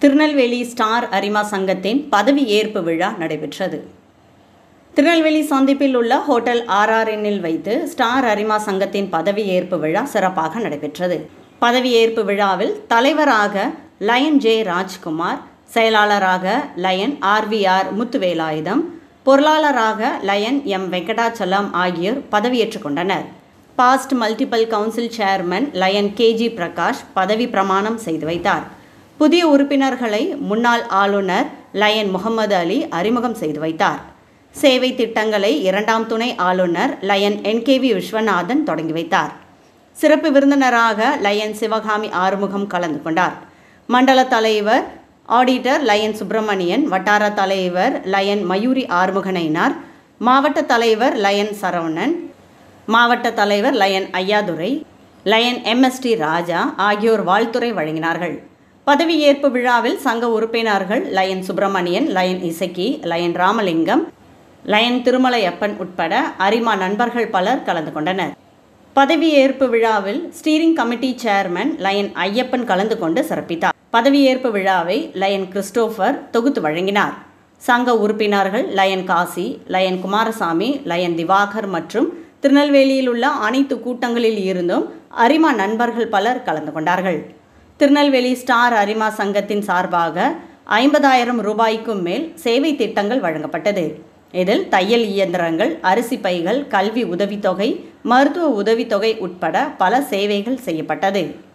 Tirunelveli star அரிமா சங்கத்தின் பதவி ஏற்பு விழா நடைபெற்றது திருநெல்வேலி சந்திப்பில் உள்ள ஹோட்டல் ஆர்ஆர்என்னில் வைத்து ஸ்டார் அரிமா சங்கத்தின் பதவி ஏற்பு விழா சிறப்பாக நடைபெற்றது பதவி ஏற்பு விழாவில் தலைவராக லயன் ஜே ராஜ்குமார் செயலாளராக லயன் ஆர்விஆர் முத்துவேலாயுதம் பொருளாளராக லயன் எம் வெங்கடாச்சலம் ஆகியோர் பதவியேற்றுக் கொண்டனர் past multiple council chairman lion KG Prakash பதவி பிரமாணம் செய்து வைத்தார் புதிய உறுப்பினர்களை முன்னாள் ஆளுநர் லயன் முகமது அலி அறிமுகம் செய்து வைத்தார் சேவை திட்டங்களை இரண்டாம் துணை ஆளுநர் லயன் என்கேவி விஸ்வநாதன் தொடங்கி வைத்தார் சிறப்பு விருந்தினராக லயன் சிவகாமி ஆறுமுகம் கலந்து கொண்டார் மண்டல தலைவர் ஆடிட்டர் லயன் சுப்பிரமணியன் வட்டார தலைவர் லயன் மயூரி ஆறுமுகனைனார் மாவட்ட தலைவர் லயன் சரவணன் மாவட்ட தலைவர் lion Ayyadurai lion MST Raja ஆகியோர் வாழ்த்துரை வழங்கினார்கள் பதவியேற்பு விழாவில் சங்க உறுப்பினர்கள் lion Subramanian lion Isakki lion Ramalingam lion Thirumalaiappan உட்பட அரிமா நண்பர்கள் பலர் கலந்து கொண்டனர் பதவியேற்பு விழாவில் steering committee chairman lion Ayyappan கலந்து கொண்டு சிறப்பித்தார் பதவியேற்பு விழாவை லயன் கிறிஸ்டோபர் தொகுத்து வழங்கினார் சங்க உறுப்பினர்கள் lion Kasi lion Kumarasamy lion Diwakar மற்றும் திருநெல்வேலியில் உள்ள அனைத்து கூட்டங்களில் இருந்தும் அரிமா நண்பர்கள் பலர் கலந்து கொண்டார்கள் திருநெல்வேலி ஸ்டார் அரிமா சங்கத்தின் சார்பாக ஐம்பதாயிரம் ரூபாய்க்கும் மேல் சேவை திட்டங்கள் வழங்கப்பட்டது இதில் தையல் இயந்திரங்கள் அரிசி பைகள் கல்வி உதவித்தொகை மருத்துவ உதவித்தொகை உட்பட பல சேவைகள் செய்யப்பட்டது